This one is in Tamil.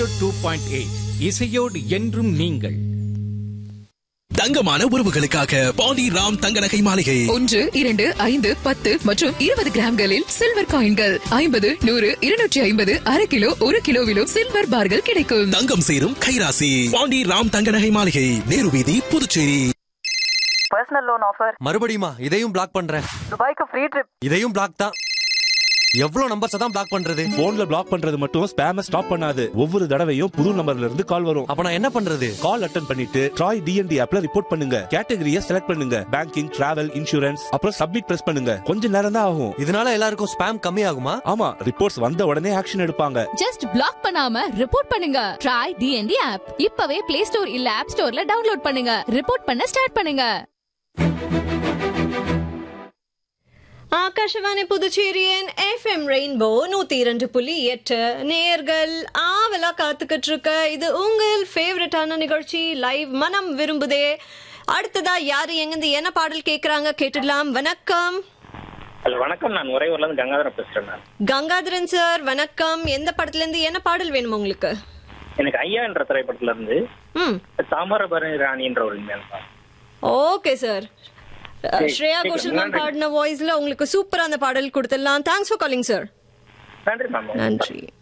டூ பாயிண்ட் எயிட் இசையோடு என்றும் நீங்கள் தங்கமான உறவுகளுக்காக பாண்டி ராம் தங்க நகை மாளிகை ஒன்று இரண்டு ஐந்து பத்து மற்றும் இருபது கிராம்களில் சில்வர் காயின்கள் ஐம்பது நூறு இருநூற்றி ஐம்பது அரை கிலோ ஒரு கிலோவிலும் சில்வர் பார்கள் கிடைக்கும் தங்கம் சேரும் கைராசி பாண்டி ராம் தங்க நகை மாளிகை நேரு வீதி புதுச்சேரி பர்சனல் லோன் ஆஃபர் மறுபடியுமா இதையும் பிளாக் பண்றேன் துபாய்க்கு ஃப்ரீ ட்ரிப் இதையும் பிளாக் தான் எவ்வளவு நம்பர்ஸ் தான் பிளாக் பண்றது போன்ல பிளாக் பண்றது மட்டும் ஸ்பேம ஸ்டாப் பண்ணாது ஒவ்வொரு தடவையும் புது நம்பர்ல இருந்து கால் வரும் அப்ப நான் என்ன பண்றது கால் அட்டன் பண்ணிட்டு ட்ராய் டிஎன்டி ஆப்ல ரிப்போர்ட் பண்ணுங்க கேட்டகரிய செலக்ட் பண்ணுங்க பேங்கிங் டிராவல் இன்சூரன்ஸ் அப்புறம் சப்மிட் பிரஸ் பண்ணுங்க கொஞ்ச நேரம் தான் ஆகும் இதனால எல்லாருக்கும் ஸ்பேம் கம்மி ஆகுமா ஆமா ரிப்போர்ட்ஸ் வந்த உடனே ஆக்ஷன் எடுப்பாங்க ஜஸ்ட் பிளாக் பண்ணாம ரிப்போர்ட் பண்ணுங்க ட்ரை டிஎன்டி ஆப் இப்பவே பிளே ஸ்டோர் இல்ல ஆப் ஸ்டோர்ல டவுன்லோட் பண்ணுங்க ரிப்போர்ட் பண்ண ஸ்டார்ட் பண்ணுங்க ஆகாஷவாணி புதுச்சேரியின் எஃப்எம் ரெயின்போ நூத்தி இரண்டு புள்ளி எட்டு நேர்கள் ஆவலா காத்துக்கிட்டு இருக்க இது உங்கள் ஃபேவரட்டான நிகழ்ச்சி லைவ் மனம் விரும்புதே அடுத்ததா யாரு எங்கிருந்து என்ன பாடல் கேக்குறாங்க கேட்டுடலாம் வணக்கம் ஹலோ வணக்கம் நான் உறையூர்ல இருந்து கங்காதரன் பேசுறேன் நான் கங்காதரன் சார் வணக்கம் எந்த படத்துல இருந்து என்ன பாடல் வேணும் உங்களுக்கு எனக்கு ஐயா என்ற திரைப்படத்துல இருந்து ம் தாமரபரணி ராணி என்ற ஒரு உண்மையான song. ஓகே சார் ஸ்ரேயா சரி, கோஷல் மேம் நன்றி. பாடின வாய்ஸ்ல உங்களுக்கு சூப்பரா அந்த பாடல் கொடுத்துடலாம் தேங்க்ஸ் ஃபார் காலிங் சார் நன்றி மேம் நன்றி